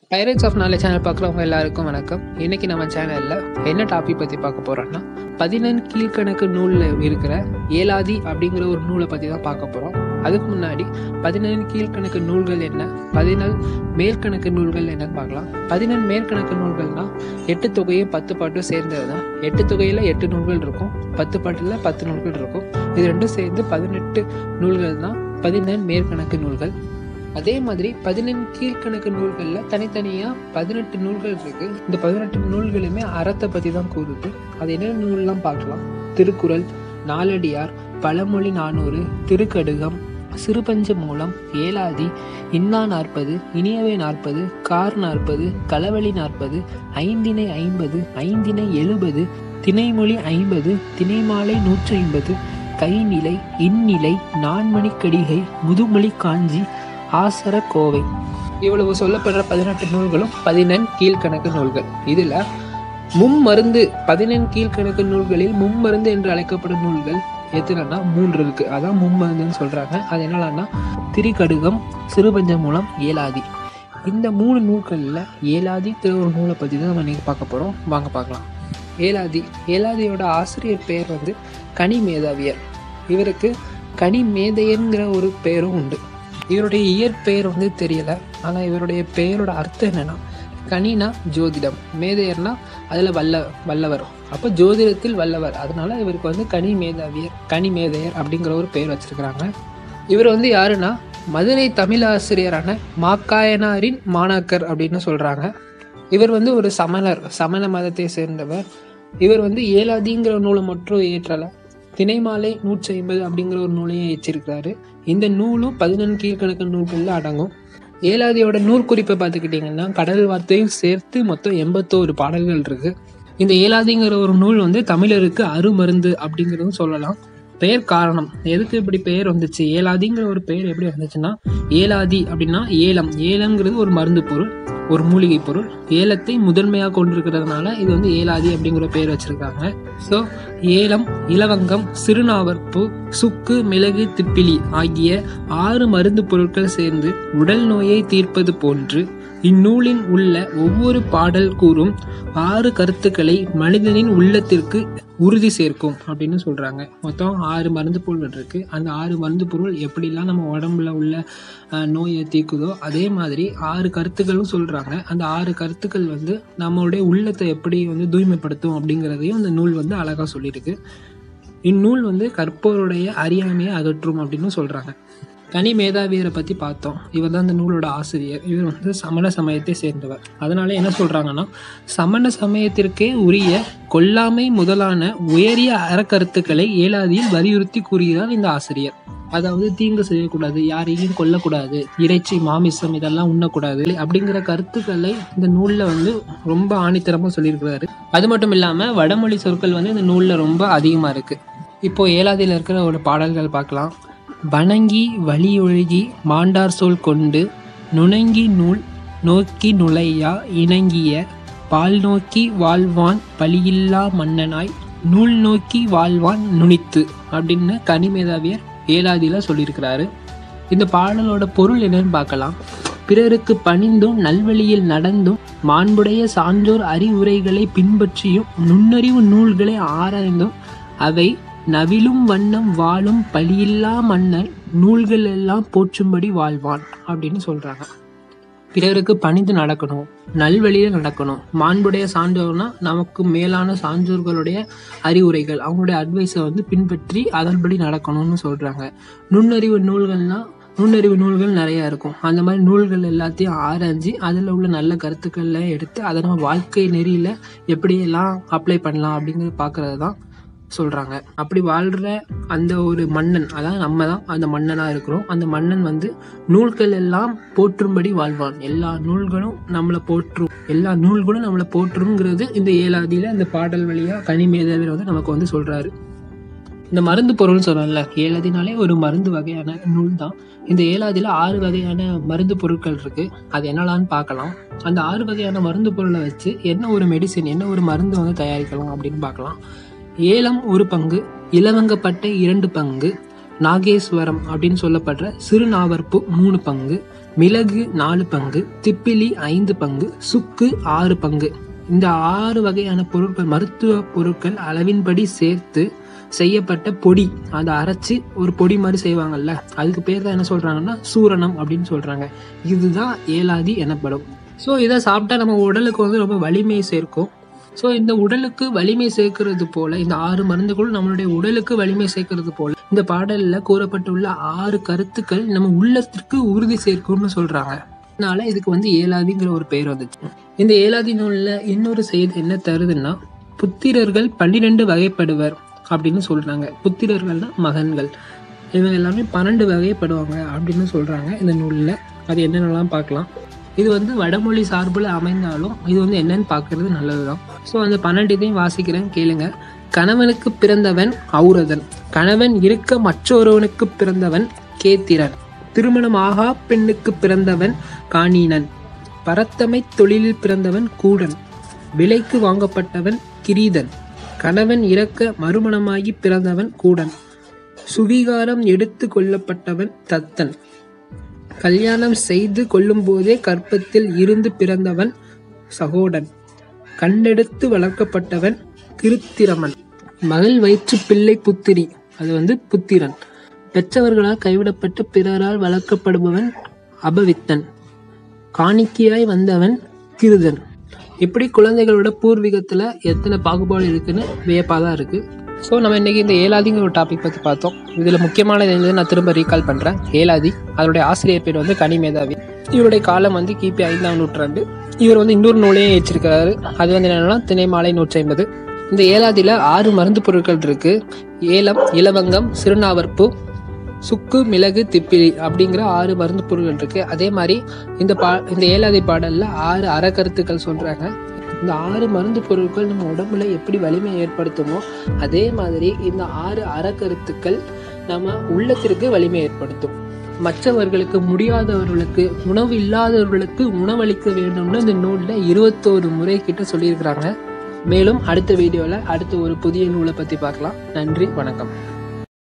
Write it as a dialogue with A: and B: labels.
A: pirates of knowledge channel பார்க்குறவங்க எல்லாருக்கும் வணக்கம் இன்னைக்கு நம்ம சேனலில் என்ன டாபிக் பற்றி பார்க்க போகிறோம்னா பதினெண் கீழ்கணக்கு நூலில் இருக்கிற ஏலாதி அப்படிங்கிற ஒரு நூலை பற்றி தான் பார்க்க போகிறோம் அதுக்கு முன்னாடி பதினெண் கீழ்கணக்கு நூல்கள் என்ன பதினேழு மேற்கணக்கு நூல்கள் என்னன்னு பார்க்கலாம் பதினெண் மேற்கணக்கு நூல்கள்னா எட்டு தொகையும் பத்து பாட்டும் சேர்ந்தது தான் எட்டு தொகையில் எட்டு நூல்கள் இருக்கும் பத்து பாட்டில் பத்து நூல்கள் இருக்கும் இது ரெண்டும் சேர்ந்து பதினெட்டு நூல்கள் தான் பதினெண் மேற்கணக்கு நூல்கள் அதே மாதிரி பதினெண் கீழ்கணக்கு நூல்களில் தனித்தனியாக பதினெட்டு நூல்கள் இருக்கு இந்த பதினெட்டு நூல்களுமே அறத்தை பற்றி தான் கூறுது அது என்ன நூல்லாம் பார்க்கலாம் திருக்குறள் நாலடியார் பழமொழி நானூறு திருக்கடுகம் சிறுபஞ்ச மூலம் ஏலாதி இன்னா நாற்பது இனியவை நாற்பது கார் நாற்பது களவழி நாற்பது ஐந்தினை ஐம்பது ஐந்தினை எழுபது திணைமொழி ஐம்பது திணைமாலை நூற்றி ஐம்பது கைநிலை இந்நிலை நான்மணிக்கடிகை முதுமொழி காஞ்சி ஆசர கோவை இவ்வளவு சொல்லப்படுற பதினெட்டு நூல்களும் பதினெண் கீழ்கணக்கு நூல்கள் இதுல மும்மருந்து பதினெண் கீழ்கணக்கு நூல்களில் மும்மருந்து என்று அழைக்கப்படும் நூல்கள் எத்தனைன்னா மூன்று இருக்கு அதான் மும்மருந்துன்னு சொல்றாங்க அது என்னன்னா திரிகடுகம் சிறுபஞ்ச மூலம் ஏலாதி இந்த மூணு நூல்களில் ஏலாதிங்கிற ஒரு நூலை பற்றி தான் நம்ம இன்னைக்கு பார்க்க போகிறோம் வாங்க பார்க்கலாம் ஏலாதி ஏலாதியோட ஆசிரியர் பெயர் வந்து கனி மேதாவியர் இவருக்கு கனி மேதையன்கிற ஒரு பெயரும் உண்டு இவருடைய இயற்பெயர் வந்து தெரியல ஆனால் இவருடைய பெயரோட அர்த்தம் என்னன்னா கனினா ஜோதிடம் மேதையர்னா அதில் வல்ல வல்லவர் அப்போ ஜோதிடத்தில் வல்லவர் அதனால இவருக்கு வந்து கனி மேதாவியர் கனி மேதையர் அப்படிங்கிற ஒரு பெயர் வச்சிருக்கிறாங்க இவர் வந்து யாருன்னா மதுரை தமிழ் ஆசிரியரான மாக்காயனாரின் மாணாக்கர் அப்படின்னு சொல்கிறாங்க இவர் வந்து ஒரு சமணர் சமண மதத்தை சேர்ந்தவர் இவர் வந்து ஏலாதிங்கிற நூலை மட்டும் ஏற்றலை திணைமாலை நூற்றி ஐம்பது அப்படிங்கிற ஒரு நூலையும் ஏற்றிருக்கிறாரு இந்த நூலும் பதினெண் கீழ்கணக்கு நூல்களில் அடங்கும் ஏலாதியோட நூற்குறிப்பை பார்த்துக்கிட்டிங்கன்னா கடல் வார்த்தையும் சேர்த்து மொத்தம் எண்பத்தோரு பாடல்கள் இருக்கு இந்த ஏலாதிங்கிற ஒரு நூல் வந்து தமிழருக்கு அருமருந்து அப்படிங்கிறதும் சொல்லலாம் பெயர் காரணம் எதுக்கு இப்படி பெயர் வந்துச்சு ஏலாதிங்கிற ஒரு பெயர் எப்படி வந்துச்சுன்னா ஏலாதி அப்படின்னா ஏலம் ஏலம்ங்கிறது ஒரு மருந்து பொருள் ஒரு மூலிகை பொருள் ஏலத்தை முதன்மையாக கொண்டிருக்கிறதுனால இது வந்து ஏலாதி அப்படிங்கிற பெயர் வச்சிருக்காங்க ஸோ ஏலம் இலவங்கம் சிறுநாவற்பூ சுக்கு மிளகு திப்பிலி ஆகிய ஆறு மருந்து பொருட்கள் சேர்ந்து உடல் நோயை தீர்ப்பது போன்று இந்நூலின் உள்ள ஒவ்வொரு பாடல் கூறும் ஆறு கருத்துக்களை மனிதனின் உள்ளத்திற்கு உறுதி சேர்க்கும் அப்படின்னு சொல்றாங்க மொத்தம் ஆறு மருந்து பொருள் இருக்கு அந்த ஆறு மருந்து பொருள் எப்படிலாம் நம்ம உடம்புல உள்ள அஹ், நோயை தீர்க்குதோ அதே மாதிரி ஆறு கருத்துக்களும் சொல்றாங்க அந்த ஆறு கருத்துக்கள் வந்து நம்மளுடைய உள்ளத்தை எப்படி வந்து தூய்மைப்படுத்தும் அப்படிங்கிறதையும் அந்த நூல் வந்து அழகா சொல்லியிருக்கு இந்நூல் வந்து கற்போருடைய அறியாமையை அகற்றும் அப்படின்னு சொல்றாங்க கனி மேதாவியரை பற்றி பார்த்தோம் இவர் தான் இந்த நூலோட ஆசிரியர் இவர் வந்து சமண சமயத்தை சேர்ந்தவர் அதனால என்ன சொல்றாங்கன்னா சமண சமயத்திற்கே உரிய கொல்லாமை முதலான உயரிய அறக்கருத்துக்களை ஏலாதியில் வலியுறுத்தி கூறுகிறார் இந்த ஆசிரியர் அதாவது தீங்கு செய்யக்கூடாது யாரையும் கொல்லக்கூடாது இறைச்சி மாமிசம் இதெல்லாம் உண்ணக்கூடாது அப்படிங்கிற கருத்துக்களை இந்த நூலில் வந்து ரொம்ப ஆணித்தரமாக சொல்லியிருக்கிறாரு அது மட்டும் இல்லாமல் வடமொழி சொற்கள் வந்து இந்த நூலில் ரொம்ப அதிகமாக இருக்கு இப்போ ஏலாதியில் இருக்கிற ஒரு பாடல்கள் பார்க்கலாம் வணங்கி வழியொழுகி மாண்டார் சொல் கொண்டு நுணங்கி நூல் நோக்கி நுழையா இணங்கிய பால் நோக்கி வாழ்வான் பலியில்லா மன்னனாய் நூல் நோக்கி வாழ்வான் நுனித்து அப்படின்னு கனிமேதாவியர் ஏலாதியில் சொல்லியிருக்கிறாரு இந்த பாடலோட பொருள் என்னன்னு பார்க்கலாம் பிறருக்கு பணிந்தும் நல்வழியில் நடந்தும் மாண்புடைய சான்றோர் அறிவுரைகளை பின்பற்றியும் நுண்ணறிவு நூல்களை ஆராய்ந்தும் அவை நவிலும் வண்ணம் வாழும் பழியில்லா மன்னர் நூல்கள் எல்லாம் போற்றும்படி வாழ்வான் அப்படின்னு சொல்றாங்க பிறருக்கு பணிந்து நடக்கணும் நல்வழியில நடக்கணும் மாண்புடைய சான்றோர்னா நமக்கு மேலான சான்றோர்களுடைய அறிவுரைகள் அவங்களுடைய அட்வைஸை வந்து பின்பற்றி அதன்படி நடக்கணும்னு சொல்றாங்க நுண்ணறிவு நூல்கள்னா நுண்ணறிவு நூல்கள் நிறைய இருக்கும் அந்த மாதிரி நூல்கள் எல்லாத்தையும் ஆராய்ஞ்சு அதில் உள்ள நல்ல கருத்துக்கள்லாம் எடுத்து அதை நம்ம வாழ்க்கை நெறியில எப்படியெல்லாம் அப்ளை பண்ணலாம் அப்படிங்கிறது பார்க்கறது தான் சொல்றாங்க அப்படி வாழ்ற அந்த ஒரு மன்னன் அதாவது நம்ம தான் அந்த மன்னனா இருக்கிறோம் அந்த மன்னன் வந்து நூல்கள் எல்லாம் போற்றும்படி வாழ்வான் எல்லா நூல்களும் நம்மளை போற்றும் எல்லா நூல்களும் நம்மளை போற்றுங்கிறது இந்த ஏழாதியில இந்த பாடல் வழியா கனிமேதவர் வந்து நமக்கு வந்து சொல்றாரு இந்த மருந்து பொருள்னு சொன்னோம்ல ஏலாதினாலே ஒரு மருந்து வகையான நூல் தான் இந்த ஏலாதியில் ஆறு வகையான மருந்து பொருட்கள் இருக்கு அது என்னலான்னு பார்க்கலாம் அந்த ஆறு வகையான மருந்து பொருளை வச்சு என்ன ஒரு மெடிசின் என்ன ஒரு மருந்து வந்து தயாரிக்கலாம் அப்படின்னு பார்க்கலாம் ஏலம் ஒரு பங்கு இலவங்கப்பட்டை இரண்டு பங்கு நாகேஸ்வரம் அப்படின்னு சொல்லப்படுற சிறுநாவற்பு மூணு பங்கு மிளகு நாலு பங்கு திப்பிலி ஐந்து பங்கு சுக்கு ஆறு பங்கு இந்த ஆறு வகையான பொருட்கள் மருத்துவ பொருட்கள் அளவின்படி சேர்த்து செய்யப்பட்ட பொடி அதை அரைச்சி ஒரு பொடி மாதிரி செய்வாங்கல்ல அதுக்கு பேர் தான் என்ன சொல்றாங்கன்னா சூரணம் அப்படின்னு சொல்றாங்க இதுதான் ஏலாதி எனப்படும் ஸோ இதை சாப்பிட்டா நம்ம உடலுக்கு வந்து ரொம்ப வலிமை சேர்க்கும் ஸோ இந்த உடலுக்கு வலிமை சேர்க்கிறது போல இந்த ஆறு மருந்துகளும் நம்மளுடைய உடலுக்கு வலிமை சேர்க்கிறது போல இந்த பாடல்ல கூறப்பட்டுள்ள ஆறு கருத்துக்கள் நம்ம உள்ளத்திற்கு உறுதி சேர்க்கும்னு சொல்றாங்க அதனால இதுக்கு வந்து ஏலாதிங்கிற ஒரு பெயர் வந்துச்சு இந்த ஏலாதி நூல்ல இன்னொரு செய்தி என்ன தருதுன்னா புத்திரர்கள் பன்னிரெண்டு வகைப்படுவர் அப்படின்னு சொல்றாங்க புத்திரர்கள்னா மகன்கள் இவங்க எல்லாமே பன்னெண்டு வகைப்படுவாங்க அப்படின்னு சொல்றாங்க இந்த நூலில் அது என்னென்னலாம் பார்க்கலாம் இது வந்து வடமொழி சார்பில் அமைந்தாலும் இது வந்து என்னன்னு பார்க்கறது நல்லதுதான் ஸோ அந்த பன்னெண்டு இதையும் வாசிக்கிறேன் கேளுங்க கணவனுக்கு பிறந்தவன் ஔரதன் கணவன் இருக்க மற்றொருவனுக்கு பிறந்தவன் கேத்திரன் திருமணம் ஆகா பெண்ணுக்கு பிறந்தவன் காணீனன் பரத்தமை தொழிலில் பிறந்தவன் கூடன் விலைக்கு வாங்கப்பட்டவன் கிரீதன் கணவன் இறக்க மறுமணமாகி பிறந்தவன் கூடன் சுவிகாரம் எடுத்து கொள்ளப்பட்டவன் தத்தன் கல்யாணம் செய்து கொள்ளும்போதே கற்பத்தில் இருந்து பிறந்தவன் சகோடன் கண்டெடுத்து வளர்க்கப்பட்டவன் கிருத்திரமன் மகள் வயிற்று பிள்ளை புத்திரி அது வந்து புத்திரன் பெற்றவர்களால் கைவிடப்பட்டு பிறரால் வளர்க்கப்படுபவன் அபவித்தன் காணிக்கையாய் வந்தவன் கிருதன் இப்படி குழந்தைகளோட பூர்வீகத்துல எத்தனை பாகுபாடு இருக்குன்னு வியப்பாக தான் இருக்கு ஸோ நம்ம இன்னைக்கு இந்த ஏலாதிங்கிற ஒரு டாபிக் பற்றி பார்த்தோம் இதில் முக்கியமானது என்னது நான் திரும்ப ரீகால் பண்ணுறேன் ஏலாதி அதனுடைய ஆசிரியர் பேர் வந்து கனி மேதாவி இவருடைய காலம் வந்து கிபி ஐந்தாம் நூற்றாண்டு இவர் வந்து இன்னொரு நூலையும் வச்சிருக்கிறாரு அது வந்து என்னன்னா திணைமாலை நூற்றி ஐம்பது இந்த ஏலாதியில் ஆறு மருந்து பொருட்கள் இருக்கு ஏலம் இலவங்கம் சிறுநாவற்பூ சுக்கு மிளகு திப்பிலி அப்படிங்கிற ஆறு மருந்து பொருட்கள் இருக்கு அதே மாதிரி இந்த பா இந்த ஏலாதி பாடல்ல ஆறு அறக்கருத்துக்கள் சொல்றாங்க இந்த ஆறு மருந்து பொருட்கள் நம்ம உடம்புல எப்படி வலிமை ஏற்படுத்துமோ அதே மாதிரி இந்த ஆறு அறக்கருத்துக்கள் நம்ம உள்ளத்திற்கு வலிமை ஏற்படுத்தும் மற்றவர்களுக்கு முடியாதவர்களுக்கு உணவு இல்லாதவர்களுக்கு உணவளிக்க வேண்டும்னு இந்த நூலில் இருபத்தோரு முறை கிட்ட சொல்லியிருக்கிறாங்க மேலும் அடுத்த வீடியோவில் அடுத்த ஒரு புதிய நூலை பற்றி பார்க்கலாம் நன்றி வணக்கம்